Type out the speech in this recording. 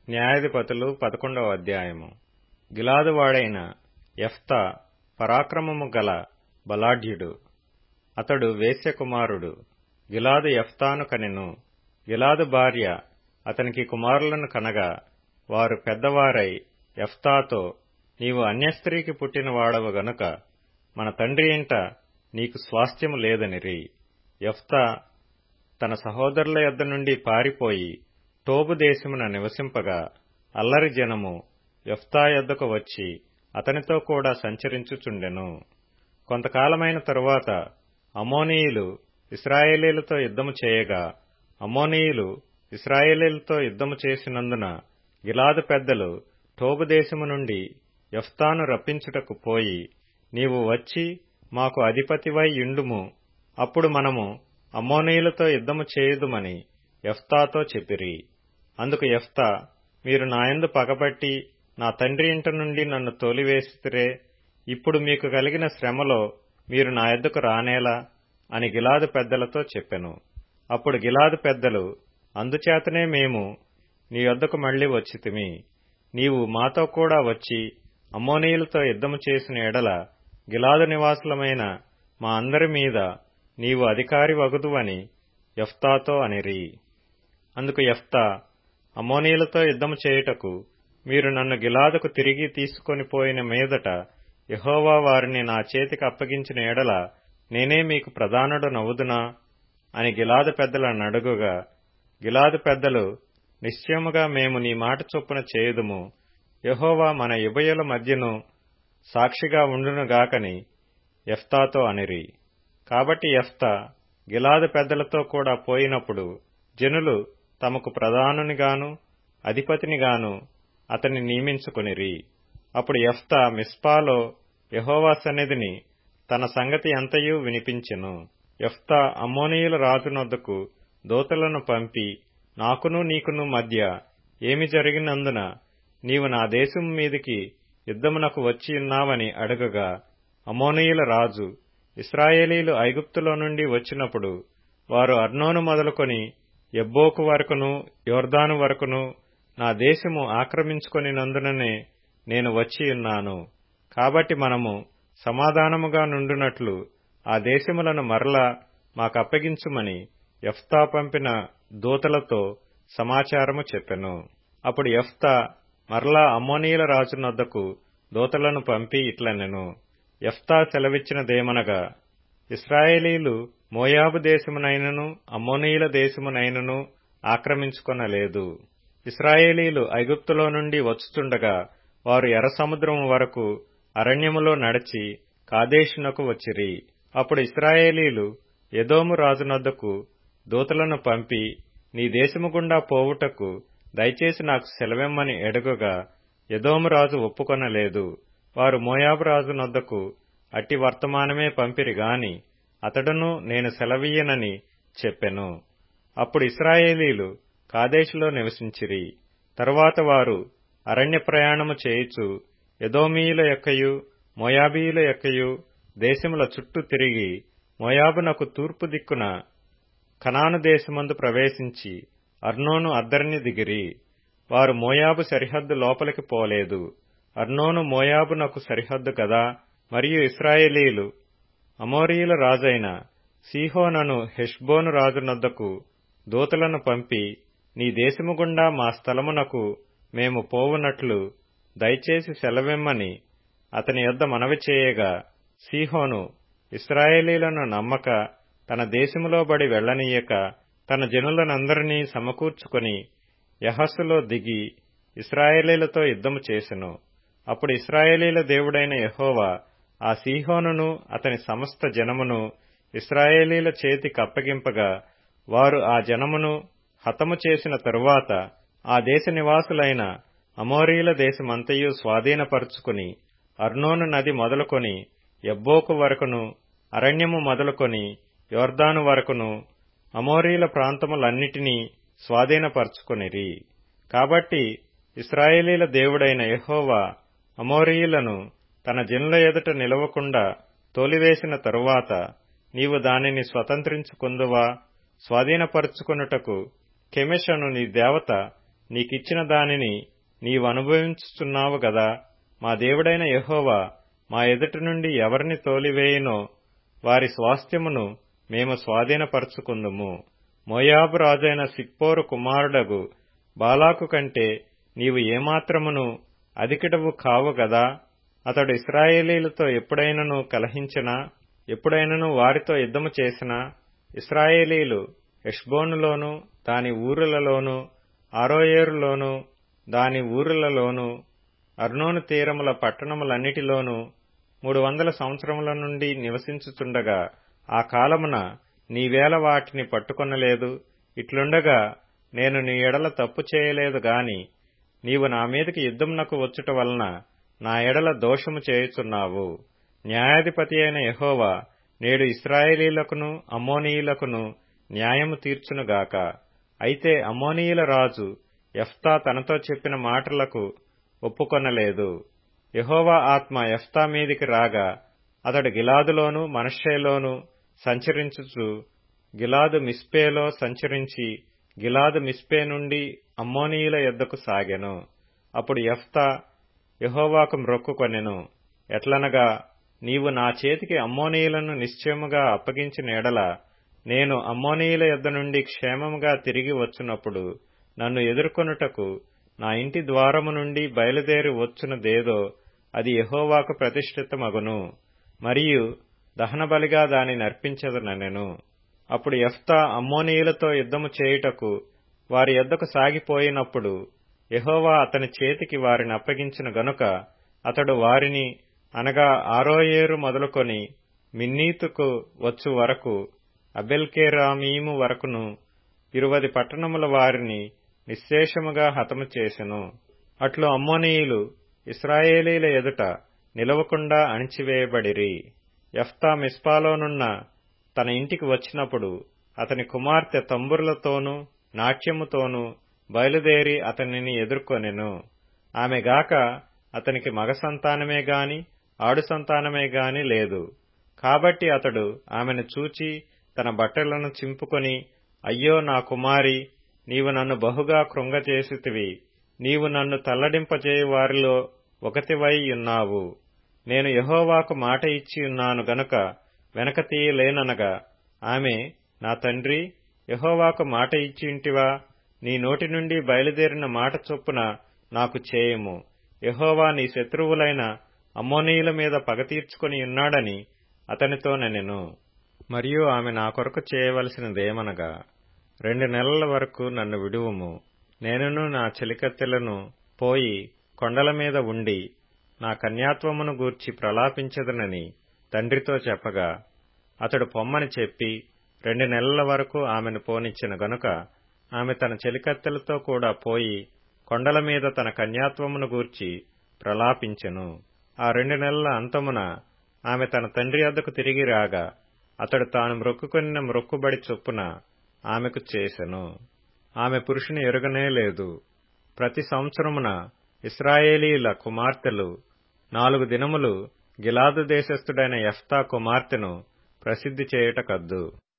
న్యాయాధిపతులు పదకొండవ అధ్యాయము గిలాదు వాడైన యెఫ్తా పరాక్రమము గల బలాఢ్యుడు అతడు వేశ్యకుమారుడు గిలాదు యెఫ్తాను కనెను గిలాదు భార్య అతనికి కుమారులను కనగా వారు పెద్దవారై యెఫ్తాతో నీవు అన్యస్త్రీకి పుట్టిన వాడవు గనుక మన తండ్రి ఇంట నీకు స్వాస్థ్యము లేదనిరి యెఫ్తా తన సహోదరుల యొద్ద నుండి పారిపోయి టోబు దేశమున నివసింపగా అల్లరి జనము యెఫ్తా యొద్దకు వచ్చి అతనితో కూడా సంచరించుచుండెను కొంతకాలమైన తరువాత అమోనీయులు ఇస్రాయేలీలతో యుద్ధము చేయగా అమోనీయులు ఇస్రాయేలీలతో యుద్ధము చేసినందున గిలాదు పెద్దలు టోబు దేశము నుండి యెఫ్తాను రప్పించుటకు పోయి నీవు వచ్చి మాకు అధిపతివై యుండుము అప్పుడు మనము అమ్మోనీయులతో యుద్ధము చేయుదుమని యెఫ్తాతో చెప్పిరి అందుకు యెఫ్తా మీరు నాయందు పగబట్టి నా తండ్రి ఇంట నుండి నన్ను తోలివేసితిరే ఇప్పుడు మీకు కలిగిన శ్రమలో మీరు నా యొద్దకు రానేలా అని గిలాదు పెద్దలతో చెప్పెను అప్పుడు గిలాదు పెద్దలు అందుచేతనే మేము నీ యొద్దకు మళ్లీ వచ్చితిమి నీవు మాతో కూడా వచ్చి అమ్మోనీయులతో యుద్ధము చేసిన ఎడల గిలాదు నివాసులమైన మా అందరి మీద నీవు అధికారి వగుదువని యెఫ్తాతో అనిరి అందుకు యెఫ్తా అమోనీయులతో యుద్ధము చేయుటకు మీరు నన్ను గిలాదుకు తిరిగి తీసుకొని పోయిన మీదట యహోవా వారిని నా చేతికి అప్పగించిన ఎడల నేనే మీకు ప్రధానుడు నవ్వుదునా అని గిలాదు పెద్దలను అడుగుగా గిలాదు పెద్దలు నిశ్చయముగా మేము నీ మాట చొప్పున చేయుదుము యహోవా మన ఉభయుల మధ్యను సాక్షిగా ఉండునుగాకని యెఫ్తాతో అనిరి కాబట్టి యెఫ్తా గిలాదు పెద్దలతో కూడా పోయినప్పుడు జనులు తమకు ప్రధానునిగాను అధిపతినిగాను అతన్ని నియమించుకొనిరి అప్పుడు యెఫ్తా మిస్పాలో యహోవా సన్నిధిని తన సంగతి అంతయు వినిపించెను యెఫ్తా అమ్మోనీయుల రాజునొద్దకు దూతలను పంపి నాకును నీకును మధ్య ఏమి జరిగినందున నీవు నా దేశం మీదికి యుద్ధమునకు వచ్చి ఉన్నావని అడగగా అమోనీయుల రాజు ఇస్రాయేలీలు ఐగుప్తులో నుండి వచ్చినప్పుడు వారు అర్నోను మొదలుకొని ఎబ్బోకు వరకును యోర్దాను వరకును నా దేశము ఆక్రమించుకొనినందుననే నేను వచ్చి ఉన్నాను కాబట్టి మనము సమాధానముగా నుండునట్లు ఆ దేశములను మరలా మాకప్పగించుమని యఫ్తా పంపిన దూతలతో సమాచారము చెప్పెను అప్పుడు యఫ్తా మరలా అమ్మోనీయుల రాజునొద్దకు దూతలను పంపి ఇట్లనెను యఫ్తా సెలవిచ్చినదేమనగా ఇస్రాయేలీలు మోయాబు దేశమునైనను అమ్మోనీయుల దేశమునైనను ఆక్రమించుకొనలేదు ఇస్రాయేలీలు ఐగుప్తులో నుండి వచ్చుచుండగా వారు ఎర్ర సముద్రము వరకు అరణ్యములో నడిచి కాదేశునకు వచ్చిరి అప్పుడు ఇస్రాయేలీలు ఎదోము రాజునొద్దకు దూతలను పంపి నీ దేశము గుండా పోవుటకు దయచేసి నాకు సెలవెమ్మని ఎడుగగా ఎదోము రాజు ఒప్పుకొనలేదు వారు మోయాబు రాజునొద్దకు అట్టి వర్తమానమే పంపిరి గాని అతడును నేను సెలవీయనని చెప్పెను అప్పుడు ఇస్రాయేలీలు కాదేశులో నివసించిరి తరువాత వారు అరణ్య ప్రయాణము చేయుచు ఎదోమీయుల యొక్కయు మోయాబీయుల యొక్కయు దేశముల చుట్టూ తిరిగి మోయాబునకు తూర్పు దిక్కున కనాను దేశమందు ప్రవేశించి అర్నోను అద్దరిని దిగిరి వారు మోయాబు సరిహద్దు లోపలికి పోలేదు అర్నోను మోయాబునకు సరిహద్దు కదా మరియు ఇస్రాయేలీలు అమోరీయుల రాజైన సీహోనను హెష్బోను రాజునొద్దకు దూతలను పంపి నీ దేశము గుండా మా స్థలమునకు మేము పోవునట్లు దయచేసి సెలవిమ్మని అతని యొద్ద మనవి చేయగా సీహోను ఇస్రాయేలీలను నమ్మక తన దేశములో బడి వెళ్లనీయక తన జనులనందరినీ సమకూర్చుకొని యహస్సులో దిగి ఇస్రాయేలీలతో యుద్ధము చేసెను అప్పుడు ఇస్రాయేలీల దేవుడైన యహోవా ఆ సీహోనును అతని సమస్త జనమును ఇస్రాయేలీల చేతికి అప్పగింపగా వారు ఆ జనమును హతము చేసిన తరువాత ఆ దేశ నివాసులైన అమోరీల దేశమంతయు స్వాధీనపరుచుకుని అర్నోను నది మొదలుకొని ఎబ్బోకు వరకును అరణ్యము మొదలుకొని యోర్దాను వరకును అమోరీల ప్రాంతములన్నిటినీ స్వాధీనపరుచుకొనిరి కాబట్టి ఇస్రాయేలీల దేవుడైన యెహోవా అమోరీయులను తన జనుల ఎదుట నిలవకుండా తోలివేసిన తరువాత నీవు దానిని స్వతంత్రించుకుందువా స్వాధీనపరుచుకొనుటకు కెమెషను నీ దేవత నీకిచ్చిన దానిని నీవనుభవించుచున్నావు గదా మా దేవుడైన యెహోవా మా ఎదుట నుండి ఎవరిని తోలివేయునో వారి స్వాస్థ్యమును మేము స్వాధీనపరచుకుందుము మోయాబు రాజైన సిప్పోరు కుమారుడగు బాలాకు కంటే నీవు ఏమాత్రమును అధికటవు కావు గదా అతడు ఇస్రాయేలీలతో ఎప్పుడైనను కలహించినా ఎప్పుడైనను వారితో యుద్ధము చేసినా ఇస్రాయేలీలు ఎష్బోనులోను దాని ఊరులలోను ఆరోయేరులోను దాని ఊరులలోను అర్నోను తీరముల పట్టణములన్నిటిలోనూ మూడు వందల సంవత్సరముల నుండి నివసించుచుండగా ఆ కాలమున నీవేళ వాటిని పట్టుకొనలేదు ఇట్లుండగా నేను నీ ఎడల తప్పు చేయలేదు గాని నీవు నా మీదకి యుద్ధమునకు వచ్చుట వలన నా ఎడల దోషము చేయుచున్నావు న్యాయాధిపతి అయిన యహోవా నేడు ఇస్రాయేలీలకును అమ్మోనీయులకును న్యాయము తీర్చునుగాక అయితే అమ్మోనీయుల రాజు ఎఫ్తా తనతో చెప్పిన మాటలకు ఒప్పుకొనలేదు యహోవా ఆత్మ ఎఫ్తా మీదికి రాగా అతడు గిలాదులోను మనషేలోను సంచరించుచు గిలాదు మిస్పేలో సంచరించి గిలాదు మిస్పే నుండి అమ్మోనీయుల యొద్దకు సాగెను అప్పుడు ఎఫ్తా యహోవాకు మ్రొక్కుకొనెను ఎట్లనగా నీవు నా చేతికి అమ్మోనీయులను నిశ్చయముగా అప్పగించిన ఎడల నేను అమ్మోనీయుల యొద్ద నుండి క్షేమముగా తిరిగి వచ్చినప్పుడు నన్ను ఎదుర్కొనుటకు నా ఇంటి ద్వారము నుండి బయలుదేరి వచ్చునదేదో అది యహోవాకు ప్రతిష్ఠితమగును మరియు దహనబలిగా దాని నర్పించదనెను అప్పుడు ఎఫ్తా అమ్మోనీయులతో యుద్ధము చేయుటకు వారి యొద్దకు సాగిపోయినప్పుడు యహోవా అతని చేతికి వారిని అప్పగించిన గనుక అతడు వారిని అనగా ఆరోయేరు మొదలుకొని మిన్నీతుకు వచ్చు వరకు అబెల్కేరామీము వరకును ఇరువది పట్టణముల వారిని నిశ్శేషముగా హతము చేసెను అట్లు అమ్మోనీయులు ఇస్రాయేలీల ఎదుట నిలవకుండా అణిచివేయబడిరి ఎఫ్తా మిస్పాలోనున్న తన ఇంటికి వచ్చినప్పుడు అతని కుమార్తె తంబుర్లతోనూ నాట్యముతోనూ బయలుదేరి అతనిని ఎదుర్కొనెను ఆమె గాక అతనికి మగ సంతానమే గాని ఆడు సంతానమే గాని లేదు కాబట్టి అతడు ఆమెను చూచి తన బట్టలను చింపుకొని అయ్యో నా కుమారి నీవు నన్ను బహుగా కృంగచేసితివి నీవు నన్ను తల్లడింపజేయు వారిలో ఒకతివై ఉన్నావు నేను యహోవాకు మాట ఇచ్చి ఉన్నాను గనుక వెనక తీయలేననగా ఆమె నా తండ్రి యహోవాకు మాట ఇచ్చి ఇంటివా నీ నోటి నుండి బయలుదేరిన మాట చొప్పున నాకు చేయము యహోవా నీ శత్రువులైన అమ్మోనీయుల మీద పగ తీర్చుకుని ఉన్నాడని అతనితో నెనెను మరియు ఆమె నా కొరకు చేయవలసినదేమనగా రెండు నెలల వరకు నన్ను విడువుము నేనును నా చెలికత్తెలను పోయి కొండల మీద ఉండి నా కన్యాత్వమును గూర్చి ప్రలాపించదనని తండ్రితో చెప్పగా అతడు పొమ్మని చెప్పి రెండు నెలల వరకు ఆమెను పోనిచ్చిన గనుక ఆమె తన చెలికత్తెలతో కూడా పోయి కొండల మీద తన కన్యాత్వమును గూర్చి ప్రలాపించెను ఆ రెండు నెలల అంతమున ఆమె తన తండ్రి వద్దకు తిరిగి రాగా అతడు తాను మ్రొక్కుకొనిన మ్రొక్కుబడి చొప్పున ఆమెకు చేసెను ఆమె పురుషుని ఎరుగనే లేదు ప్రతి సంవత్సరమున ఇస్రాయేలీల కుమార్తెలు నాలుగు దినములు గిలాదు దేశస్థుడైన ఎఫ్తా కుమార్తెను ప్రసిద్ధి చేయుటకద్దు